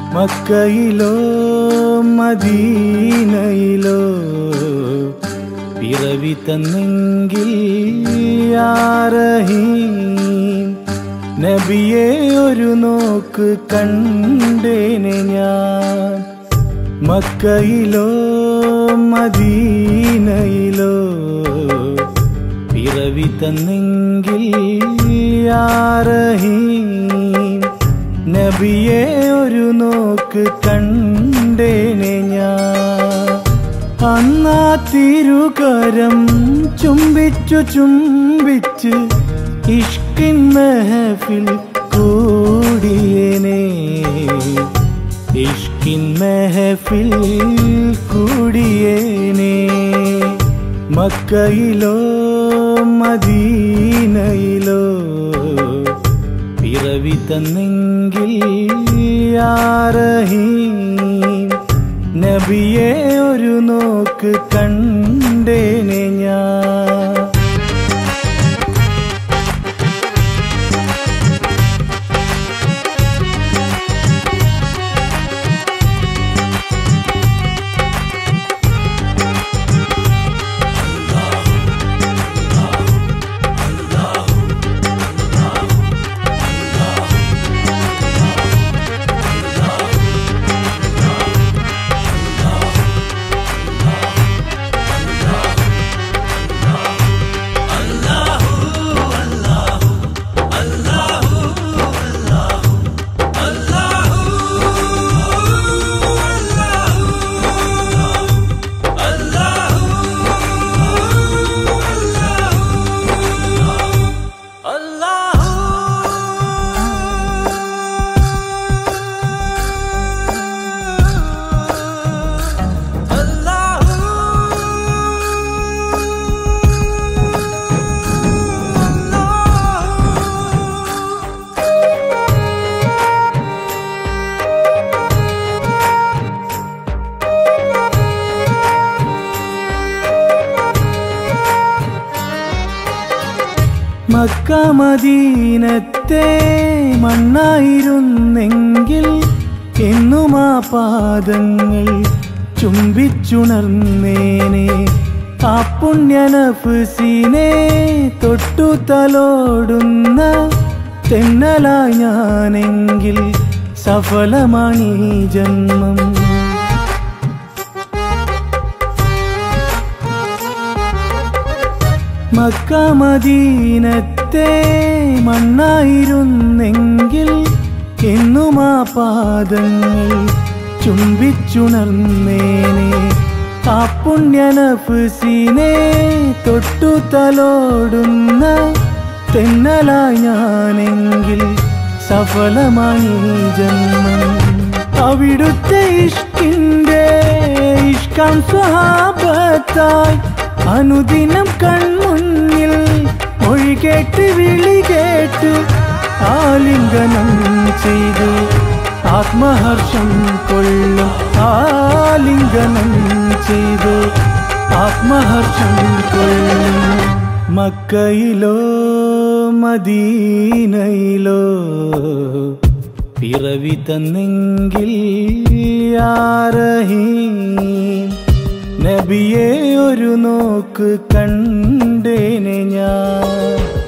മക്കയിലോ മദീനയിലോ പിറവി തന്നെങ്കിൽ യാറഹീം നബിയെ ഒരു നോക്ക് കണ്ടേനെ ഞാൻ മക്കയിലോ മദീനയിലോ പിറവി തന്നെങ്കിൽ യാറഹീം നബിയെ ഒരു നോക്ക് കണ്ടേനെ ഞാൻ അന്നാ തിരുകരം ചുംബിച്ചു ചുംബിച്ച് ഇഷ്കിൻ മെഹഫിൽ കൂടിയനെ ഇഷ്കിൻ മെഹഫിൽ കൂടിയേനെ മക്കയിലോ മദീനയിലോ പിറവി തന്നെങ്കിൽ യാറഹീം നബിയെ ഒരു നോക്ക് കണ്ടേനെ ഞാൻ മക്ക മദീനത്തെ മണ്ണായിരുന്നെങ്കിൽ എന്നും ആ പാദങ്ങൾ ചുംബിച്ചുണർന്നേനെ ആ പുണ്യനഫ്സിനെ തൊട്ടു തലോടുന്ന തെന്നലായി ഞാനെങ്കിൽ സഫലമാണീ ജന്മം മക്ക മദീനത്തെ മണ്ണായിരുന്നെങ്കിൽ എന്നും ആ പാദങ്ങൾ ചുംബിച്ചുണർന്നേനെ ആ പുണ്യനഫ്സിനെ തൊട്ടു തലോടുന്ന തെന്നലായി ഞാനെങ്കിൽ സഫലമായി ജന്മം അവിടുത്തെ ഇഷ്കിന്റെ ഇഷ്കം സ്വഹാബത്തായി അനുദിനം കൺമുന്നിൽ മൊഴി കേട്ട് വിളി കേട്ട് ആലിംഗനം ചെയ്തു ആത്മഹർഷം കൊള്ളും ആലിംഗനം ചെയ്തു ആത്മഹർഷം കൊള്ളും മക്കയിലോ മദീനയിലോ പിറവി തന്നെങ്കിൽ യാറഹീം നബിയെ ഒരു നോക്ക് കണ്ടേനെ ഞാൻ